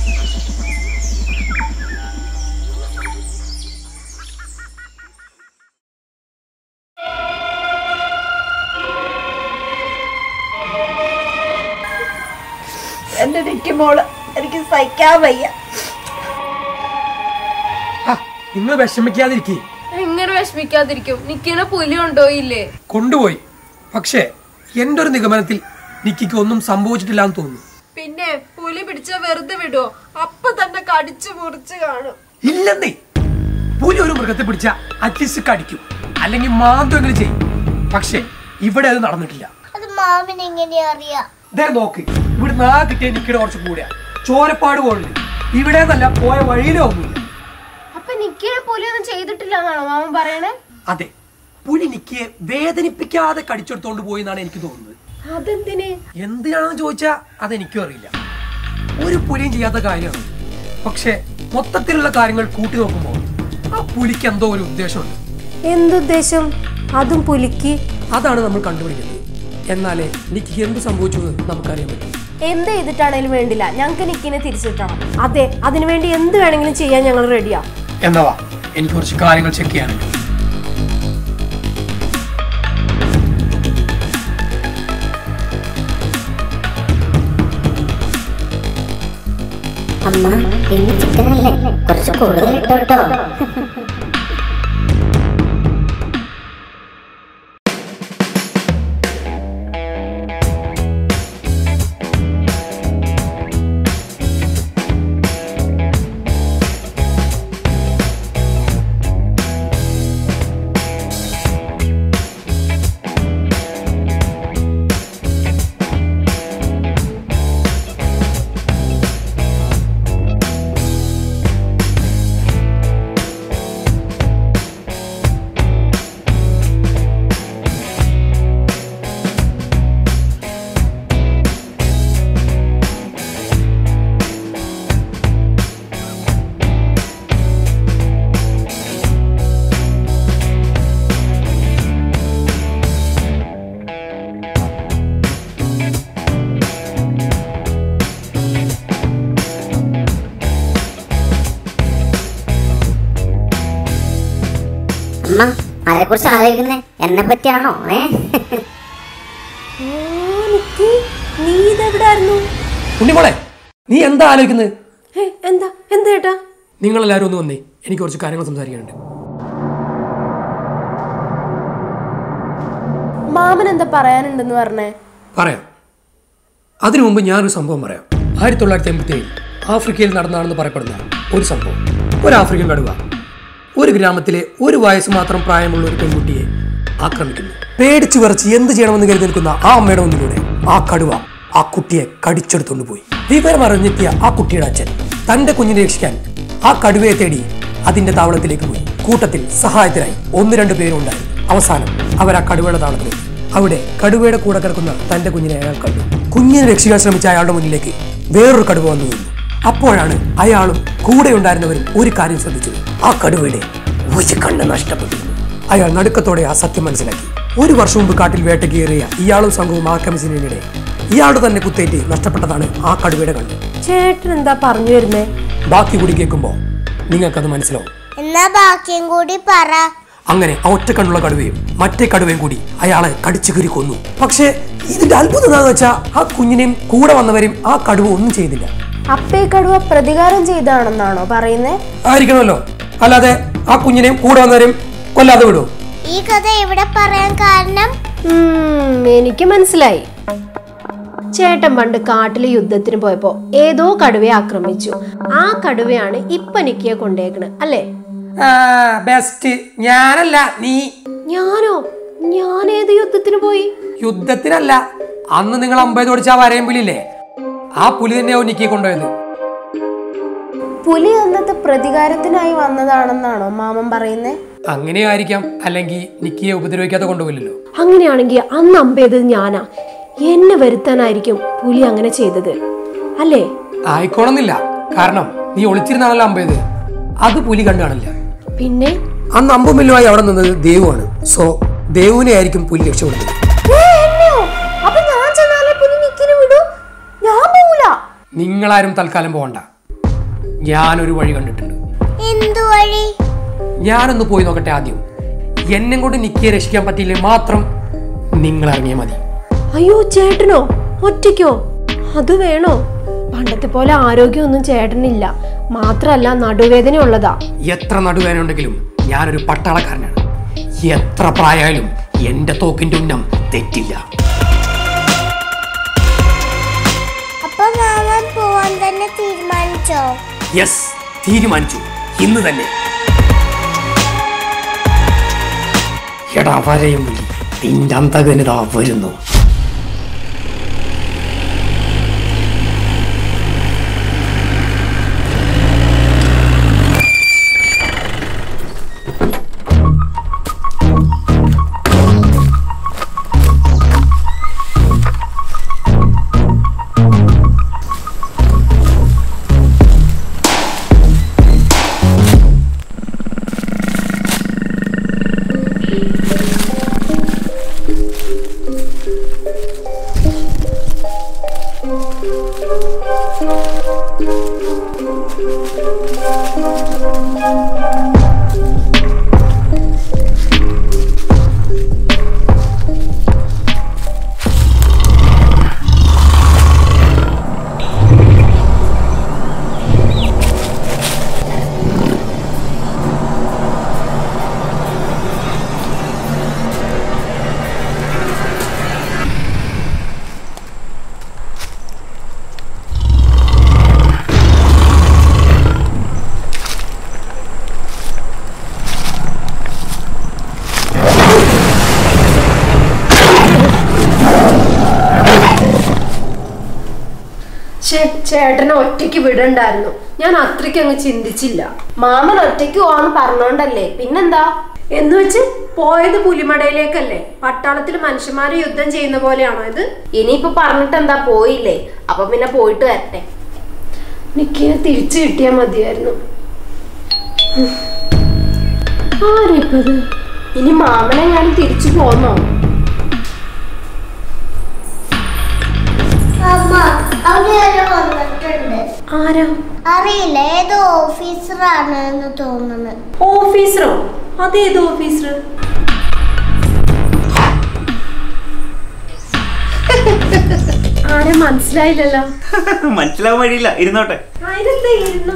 എന്റെ നിക്ക് മോള് എനിക്ക് സഹിക്കാൻ വയ്യ നിങ്ങൾ വിഷമിക്കാതിരിക്കേ എങ്ങനെ വിഷമിക്കാതിരിക്കും നിക്കിനെ പുലി കൊണ്ടുപോയില്ലേ കൊണ്ടുപോയി പക്ഷേ എന്റെ ഒരു നിഗമനത്തിൽ നിക്കിക്ക് ഒന്നും സംഭവിച്ചിട്ടില്ല എന്ന് തോന്നുന്നു പിന്നെ പുലി പിടിച്ച വെറുതെ വിടുവോ അപ്പൊ തന്നെ കടിച്ചു മുറിച്ച് കാണും ഇല്ലെന്നേ പുലി ഒരു മൃഗത്തെ പിടിച്ച അറ്റ്ലീസ്റ്റ് കടിക്കും അല്ലെങ്കിൽ മാന്തെങ്കിലും ചെയ്യും പക്ഷേ ഇവിടെ അത് നടന്നിട്ടില്ല അത് മാമിന് എങ്ങനെയാ അറിയാം ഇതേ നോക്ക് ഇവിടെ നാ കിട്ടിയ നിക്കിടെ കുറച്ച് കൂടിയാ ചോരപ്പാട് പോലുണ്ട് ഇവിടെ നല്ല പോയ വഴിയിലോ ഒന്നുമില്ല അപ്പൊ നിക്കിനെ പുലി ഒന്നും ചെയ്തിട്ടില്ല എന്നാണോ മാമൻ പറയണേ അതെ പുലി നിക്കിയെ വേദനിപ്പിക്കാതെ കടിച്ചെടുത്തോണ്ട് പോയി എന്നാണ് എനിക്ക് തോന്നുന്നത് അതെന്തിന് എന്തിനാണെന്ന് ചോദിച്ചാ അതെനിക്കും അറിയില്ല ഒരു പുലിയും ചെയ്യാത്ത കാര്യമാണ് പക്ഷെ മൊത്തത്തിലുള്ള കാര്യങ്ങൾ കൂട്ടി നോക്കുമ്പോൾ ആ പുലിക്ക് എന്തോ ഒരു ഉദ്ദേശമുണ്ട് എന്തുദ്ദേശം അതും പുലിക്ക് അതാണ് നമ്മൾ കണ്ടുപിടിക്കുന്നത് എന്നാലേ എനിക്ക് എന്ത് സംഭവിച്ചു എന്ന് നമുക്കറിയാൻ പറ്റും എന്ത് ചെയ്തിട്ടാണേലും വേണ്ടില്ല ഞങ്ങൾക്ക് നിക്കിനെ തിരിച്ചിട്ടണം അതെ അതിനുവേണ്ടി എന്ത് വേണമെങ്കിലും ചെയ്യാൻ ഞങ്ങൾ റെഡിയാ എന്നവാ എനിക്ക് കുറച്ച് കാര്യങ്ങൾ ചെക്ക് ചെയ്യാനുണ്ട് അമ്മ ഇന്ന് ചിക്കൻ അല്ലേ കുറച്ച് കൂടുതൽ ഇട്ടോ കേട്ടോ അമ്മ ആരെ കുറിച്ച് ആലോചിക്കുന്നേ എന്നെ പറ്റിയാണോ ഏ നിക്കി നീ ഇതെവിടായിരുന്നു ഉണ്ണിമോളെ നീ എന്താ ആലോചിക്കുന്നത് ഹേ, എന്താ എന്താ ഏട്ടാ നിങ്ങൾ എല്ലാവരും ഒന്ന് വന്നേ എനിക്ക് കുറച്ച് കാര്യങ്ങൾ സംസാരിക്കാനുണ്ട് മാമൻ എന്താ പറയാനുണ്ടെന്ന് പറഞ്ഞേ പറയാം അതിനു മുമ്പ് ഞാനൊരു സംഭവം പറയാം ആയിരത്തി തൊള്ളായിരത്തി എൺപത്തി ഏഴിൽ ആഫ്രിക്കയിൽ നടന്നാണെന്ന് പറയപ്പെടുന്ന ഒരു സംഭവം ഒരു ആഫ്രിക്കൻ കടുവ ഒരു ഗ്രാമത്തിലെ ഒരു വയസ്സ് മാത്രം പ്രായമുള്ള ഒരു പെൺകുട്ടിയെ ആക്രമിക്കുന്നു പേടിച്ചു വിറച്ച് എന്ത് ചെയ്യണമെന്ന് കരുതി നിൽക്കുന്ന ആ അമ്മയുടെ മുന്നിലൂടെ ആ കടുവ ആ കുട്ടിയെ കടിച്ചെടുത്തുകൊണ്ട് പോയി വിവരം അറിഞ്ഞെത്തിയ ആ കുട്ടിയുടെ അച്ഛൻ തന്റെ കുഞ്ഞിനെ രക്ഷിക്കാൻ ആ കടുവയെ തേടി അതിന്റെ താവളത്തിലേക്ക് പോയി കൂട്ടത്തിൽ സഹായത്തിനായി ഒന്ന് രണ്ട് പേരുണ്ടായിരുന്നു അവസാനം അവർ ആ കടുവയുടെ താവളത്തിലെത്തി അവിടെ കടുവയുടെ കൂടെ കിടക്കുന്ന തന്റെ കുഞ്ഞിനെ അയാൾ കണ്ടു കുഞ്ഞിനെ രക്ഷിക്കാൻ ശ്രമിച്ച അയാളുടെ മുന്നിലേക്ക് വേറൊരു കടുവ വന്നു നിന്നു അപ്പോഴാണ് അയാളും കൂടെ ഉണ്ടായിരുന്നവരും ഒരു കാര്യം ശ്രദ്ധിച്ചത് ആ കടുവയുടെ ഒരു കണ്ണ് നഷ്ടപ്പെട്ടിരുന്നു അയാൾ നടുക്കത്തോടെ ആ സത്യം മനസ്സിലാക്കി ഒരു വർഷം മുമ്പ് കാട്ടിൽ വേട്ടയ്ക്കേറിയ ഇയാളും സംഘവും ആക്രമിച്ചതിനിടെ ഇയാളുടെ തന്നെ കുത്തേറ്റ് നഷ്ടപ്പെട്ടതാണ് ആ കടുവയുടെ കണ്ണ് ചേട്ടൻ എന്താ പറഞ്ഞു വരുന്നേ ബാക്കി കൂടി കേൾക്കുമ്പോൾ നിങ്ങൾക്കത് മനസ്സിലാവും എന്നാ ബാക്കിയും കൂടി പറ അങ്ങനെ ആ ഒറ്റ കണ്ണുള്ള കടുവയും മറ്റേ കടുവയും കൂടി അയാളെ കടിച്ചു കീറി കൊന്നു പക്ഷേ ഇതിന്റെ അത്ഭുതം എന്താണെന്ന് വെച്ചാൽ ആ കുഞ്ഞിനെയും കൂടെ വന്നവരെയും ആ കടുവ ഒന്നും ചെയ്തില്ല അപ്പേ കടുവ പ്രതികാരം ചെയ്താണെന്നാണോ പറയുന്നേ ആയിരിക്കണമല്ലോ അല്ലാതെ ആ കുഞ്ഞിനെയും കൂടെ വന്നവരെയും കൊല്ലാതെ വിടുമോ ഈ കഥ ഇവിടെ പറയാൻ കാരണം ഉം, എനിക്ക് മനസ്സിലായി ചേട്ടൻ പണ്ട് കാട്ടിലെ യുദ്ധത്തിന് പോയപ്പോ ഏതോ കടുവയെ ആക്രമിച്ചു ആ കടുവയാണ് ഇപ്പൊ നിക്കിയെ കൊണ്ടേക്കണ് അല്ലേ ബെസ്റ്റ് ഞാനല്ല നീ ഞാനോ ഞാൻ ഏത് യുദ്ധത്തിന് പോയി യുദ്ധത്തിനല്ല അന്ന് നിങ്ങൾ അമ്പത് ഓടിച്ച ആ വരയമ്പിളില്ലേ ആ പുലി തന്നെയാവും നിക്കി കൊണ്ടുപോയത് പുലി അന്നത്തെ പ്രതികാരത്തിനായി വന്നതാണെന്നാണോ മാമൻ പറയുന്നേ അങ്ങനെ ആയിരിക്കാം അല്ലെങ്കിൽ നിക്കിയെ ഉപദ്രവിക്കാതെ കൊണ്ടുപോയില്ലല്ലോ അങ്ങനെയാണെങ്കിൽ അന്ന് അമ്പേതത് ഞാനാ എന്നെ വരുത്താനായിരിക്കും പുലി അങ്ങനെ ചെയ്തത് അല്ലേ ആയിക്കോണമെന്നില്ല കാരണം നീ ഒളിച്ചിരുന്നാണല്ലോ അമ്പയത് അത് പുലി കണ്ടു കാണില്ല പിന്നെ അന്ന് അമ്പും മില്ലുമായി അവിടെ നിന്നത് ദേവുവാണ് സോ ദേവുവിനെ ആയിരിക്കും പുലി രക്ഷപ്പെടുന്നത് അപ്പൊ ഞാൻ ചെന്നാലേ പുലി നിക്കിന് വിടൂ ഞാൻ പോകൂല നിങ്ങളാരും തൽക്കാലം പോകണ്ട ഞാനൊരു വഴി കണ്ടിട്ടുണ്ട് എന്തു വഴി ഞാനൊന്ന് പോയി നോക്കട്ടെ ആദ്യം എന്നെ കൊണ്ട് നിക്കിയെ രക്ഷിക്കാൻ പറ്റിയില്ലേ മാത്രം നിങ്ങൾ ഇറങ്ങിയാൽ മതി അയ്യോ ചേട്ടനോ ഒറ്റയ്ക്കോ അത് വേണോ പണ്ടത്തെ പോലെ ആരോഗ്യമൊന്നും ചേട്ടനില്ല മാത്രല്ല നടുവേദന ഉള്ളതാ എത്ര നടുവേന ഉണ്ടെങ്കിലും ഞാനൊരു പട്ടാളക്കാരനാണ് എത്ര പ്രായമായാലും എന്റെ തോക്കിന്റെ ഉന്നം തെറ്റില്ല അപ്പൊ മാമൻ പോവാൻ തന്നെ തീരുമാനിച്ചോ യെസ് തീരുമാനിച്ചു ഇന്ന് തന്നെ എടാ വരയും വിളി നിന്റെ അന്തകനിതാ വരുന്നു ഛേ ചേട്ടനെ ഒറ്റയ്ക്ക് വിടണ്ടായിരുന്നു ഞാൻ അത്രയ്ക്ക് അങ്ങ് ചിന്തിച്ചില്ല മാമൻ ഒറ്റയ്ക്ക് പോവാന്ന് പറഞ്ഞോണ്ടല്ലേ പിന്നെന്താ എന്ന് വെച്ച് പോയത് പുലിമടയിലേക്കല്ലേ പട്ടാളത്തിൽ മനുഷ്യന്മാര് യുദ്ധം ചെയ്യുന്ന പോലെയാണോ ഇത് ഇനിയിപ്പോ പറഞ്ഞിട്ട് എന്താ പോയില്ലേ അപ്പൊ പിന്നെ പോയിട്ട് വരട്ടെ നിക്കിനെ തിരിച്ചു കിട്ടിയാ മതിയായിരുന്നു ഉം. ആരിപ്പത് ഇനി മാമനെ ഞാൻ തിരിച്ചു പോന്നോ അമ്മ അവിടെ ആരോ വന്നിട്ടുണ്ട് ആരാ അറിയില്ല ഏതോ ഓഫീസറാണ് എന്ന് തോന്നുന്നു ഓഫീസറോ അതേത് ഓഫീസർ ആരെ മനസ്സിലായില്ലല്ലോ മനസ്സിലാവാൻ വഴിയില്ല ഇരുന്നോട്ടെ അതിനെന്താ ഇരുന്നു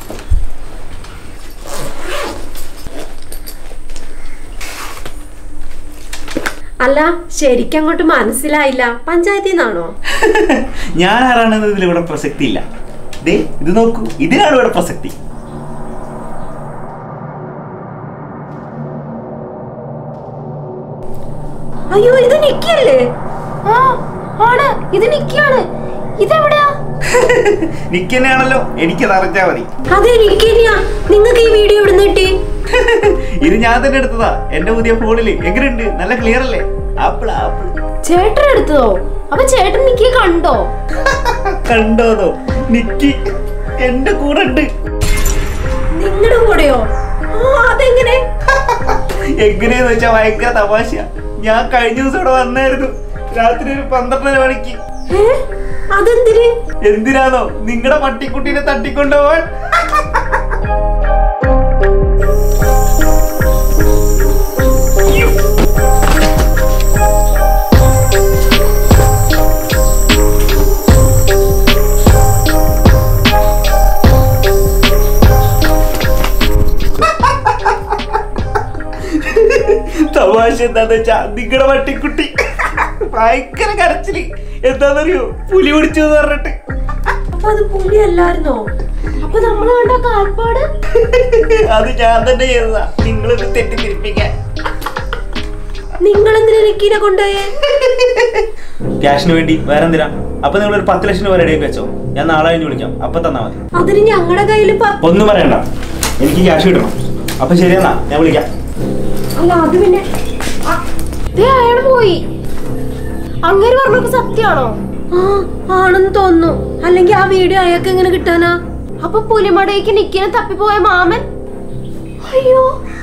അല്ല ശരിക്കും അങ്ങോട്ട് മനസ്സിലായില്ല പഞ്ചായത്തിൽ നിന്നാണോ ഞാൻ ആരാണെന്ന് ഇതിൽ ഇവിടെ പ്രസക്തി ഇല്ല ദേ ഇത് നോക്കൂ ഇതിനാണ് ഇവിടെ പ്രസക്തി അയ്യോ ഇത് നിക്കിയല്ലേ ആ ആണ് ഇത് നിക്കിയാണ് ഇതെവിടെയാ നിക്കന്നെയാണല്ലോ എനിക്കത് അറിഞ്ഞാ മതി അതെ നിക്കിയ നിങ്ങൾക്ക് ഈ വീഡിയോ ഇവിടുന്ന് കിട്ടി ഇത് ഞാൻ തന്നെ എടുത്തതാ എന്റെ പുതിയ ഫോണില് എങ്ങനെയുണ്ട് നല്ല ക്ലിയർ അല്ലേ ആപ്പിൾ ആപ്പിൾ ചേട്ടൻ എടുത്തതോ അപ്പൊ ചേട്ടൻ നിക്കിയെ കണ്ടോ കണ്ടോന്നോ നിക്കി എന്റെ കൂടെ ഉണ്ട് നിങ്ങളുടെ കൂടെയോ ആ അതെങ്ങനെ എങ്ങനെയെന്ന് വെച്ചാ ഭയങ്കര തമാശ ഞാൻ കഴിഞ്ഞ ദിവസം ഇവിടെ വന്നായിരുന്നു രാത്രി ഒരു പന്ത്രണ്ടര മണിക്ക് ഏ? അതെന്തിന് എന്തിനാണോ നിങ്ങളുടെ പട്ടിക്കുട്ടീനെ തട്ടിക്കൊണ്ടുപോവാൻ തമാശ എന്താന്ന് വെച്ചാ നിങ്ങളുടെ പട്ടിക്കുട്ടി ഭയങ്കര കരച്ചില് എന്താന്നറിയോ പുലി പിടിച്ചു എന്ന് പറഞ്ഞിട്ട് അപ്പൊ അത് പുലി അല്ലായിരുന്നോ അപ്പൊ നമ്മൾ കണ്ട കാൽപ്പാട് അത് ഞാൻ തന്നെ ചെയ്തതാ നിങ്ങളിത് തെറ്റിദ്ധരിപ്പിക്കാൻ നിങ്ങൾ എന്തിനാ നിക്കിനെ കൊണ്ടുപോയേ ക്യാഷിന് വേണ്ടി വേറെ എന്തിനാ അപ്പൊ നിങ്ങൾ ഒരു പത്ത് ലക്ഷം രൂപ റെഡിയാക്കി വെച്ചോ ഞാൻ നാളെ കഴിഞ്ഞ് വിളിക്കാം അപ്പൊ തന്നാ മതി അതിന് ഞങ്ങളുടെ കയ്യിൽ ഒന്നും പറയണ്ട എനിക്ക് ക്യാഷ് കിട്ടണം അപ്പൊ ശരിയെന്നാ ഞാൻ വിളിക്കാം അല്ല അത് പിന്നെ ആ, ദേ അയാള് പോയി അങ്ങനെ പറഞ്ഞൊക്കെ സത്യാണോ ആ ആണെന്ന് തോന്നുന്നു അല്ലെങ്കിൽ ആ വീഡിയോ അയാൾക്ക് എങ്ങനെ കിട്ടാനാ അപ്പൊ പുലിമടയ്ക്ക് നിക്കിനെ തപ്പിപ്പോയ മാമൻ അയ്യോ